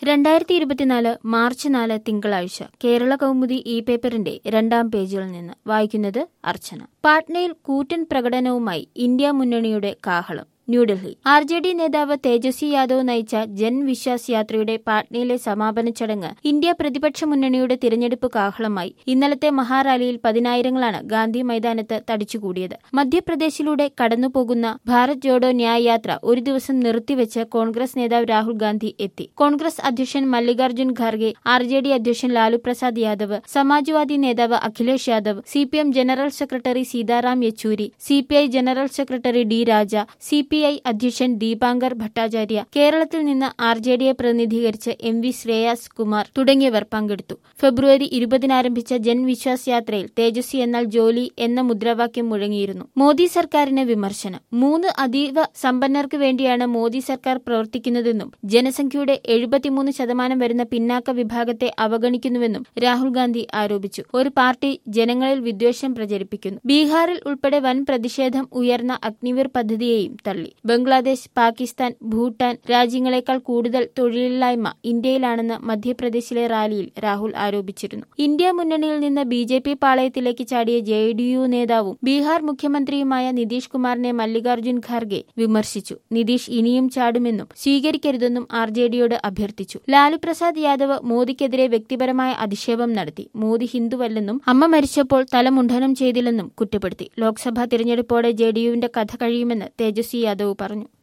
രണ്ടായിരത്തി ഇരുപത്തിനാല് മാർച്ച് നാല് തിങ്കളാഴ്ച കേരള കൗമുദി ഇ പേപ്പറിന്റെ രണ്ടാം പേജിൽ നിന്ന് വായിക്കുന്നത് അർച്ചന പാട്നയിൽ കൂറ്റൻ പ്രകടനവുമായി ഇന്ത്യ മുന്നണിയുടെ കാഹളം ന്യൂഡൽഹി ആർ ജെ ഡി നേതാവ് തേജസ്വി യാദവ് നയിച്ച ജൻ വിശ്വാസ് യാത്രയുടെ പാട്നയിലെ സമാപന ചടങ്ങ് ഇന്ത്യ പ്രതിപക്ഷ മുന്നണിയുടെ തിരഞ്ഞെടുപ്പ് കാഹളമായി ഇന്നലത്തെ മഹാറാലിയിൽ പതിനായിരങ്ങളാണ് ഗാന്ധി മൈതാനത്ത് തടിച്ചുകൂടിയത് മധ്യപ്രദേശിലൂടെ കടന്നുപോകുന്ന ഭാരത് ജോഡോ ന്യായ് യാത്ര ഒരു ദിവസം നിർത്തിവെച്ച് കോൺഗ്രസ് നേതാവ് രാഹുൽ ഗാന്ധി എത്തി കോൺഗ്രസ് അധ്യക്ഷൻ Mallikarjun Kharge R J D അധ്യക്ഷൻ ലാലു പ്രസാദ് യാദവ് സമാജ്വാദി നേതാവ് Akhilesh Yadav C P M general secretary Sitaram Yechury C P I general secretary D Raja C P I അധ്യക്ഷൻ ദീപാങ്കർ ഭട്ടാചാര്യ കേരളത്തിൽ നിന്ന് ആർ ജെ ഡിയെ പ്രതിനിധീകരിച്ച് എം വി ശ്രേയാസ് കുമാർ തുടങ്ങിയവർ പങ്കെടുത്തു ഫെബ്രുവരി ഇരുപതിന് ആരംഭിച്ച ജൻവിശ്വാസ് യാത്രയിൽ തേജസ്വി എന്നാൽ ജോലി എന്ന മുദ്രാവാക്യം മുഴങ്ങിയിരുന്നു മോദി സർക്കാരിന് വിമർശനം മൂന്ന് അതീവ സമ്പന്നർക്ക് വേണ്ടിയാണ് മോദി സർക്കാർ പ്രവർത്തിക്കുന്നതെന്നും ജനസംഖ്യയുടെ എഴുപത്തിമൂന്ന് ശതമാനം വരുന്ന പിന്നാക്ക വിഭാഗത്തെ അവഗണിക്കുന്നുവെന്നും രാഹുൽ ഗാന്ധി ആരോപിച്ചു ഒരു പാർട്ടി ജനങ്ങളിൽ വിദ്വേഷം പ്രചരിപ്പിക്കുന്നു ബീഹാറിൽ ഉൾപ്പെടെ വൻ പ്രതിഷേധം ഉയർന്ന അഗ്നിവീർ പദ്ധതിയെയും തള്ളി ബംഗ്ലാദേശ് പാകിസ്ഥാൻ ഭൂട്ടാൻ രാജ്യങ്ങളെക്കാൾ കൂടുതൽ തൊഴിലില്ലായ്മ ഇന്ത്യയിലാണെന്ന് മധ്യപ്രദേശിലെ റാലിയിൽ രാഹുൽ ആരോപിച്ചിരുന്നു ഇന്ത്യ മുന്നണിയിൽ നിന്ന് ബി ജെ പി പാളയത്തിലേക്ക് ചാടിയ ജെ ഡി യു നേതാവും ബീഹാർ മുഖ്യമന്ത്രിയുമായ നിതീഷ് കുമാറിനെ മല്ലികാർജ്ജുൻ ഖാർഗെ വിമർശിച്ചു നിതീഷ് ഇനിയും ചാടുമെന്നും സ്വീകരിക്കരുതെന്നും ആർ ജെ ഡിയോട് അഭ്യർത്ഥിച്ചു ലാലു പ്രസാദ് യാദവ് മോദിക്കെതിരെ വ്യക്തിപരമായ അധിക്ഷേപം നടത്തി മോദി ഹിന്ദുവല്ലെന്നും അമ്മ മരിച്ചപ്പോൾ തല മുണ്ഡനം ചെയ്തില്ലെന്നും കുറ്റപ്പെടുത്തി ലോക്സഭാ തിരഞ്ഞെടുപ്പോടെ ജെ ഡി യുവിന്റെ കഥ കഴിയുമെന്ന് തേജസ്വി യാദവ് പറഞ്ഞു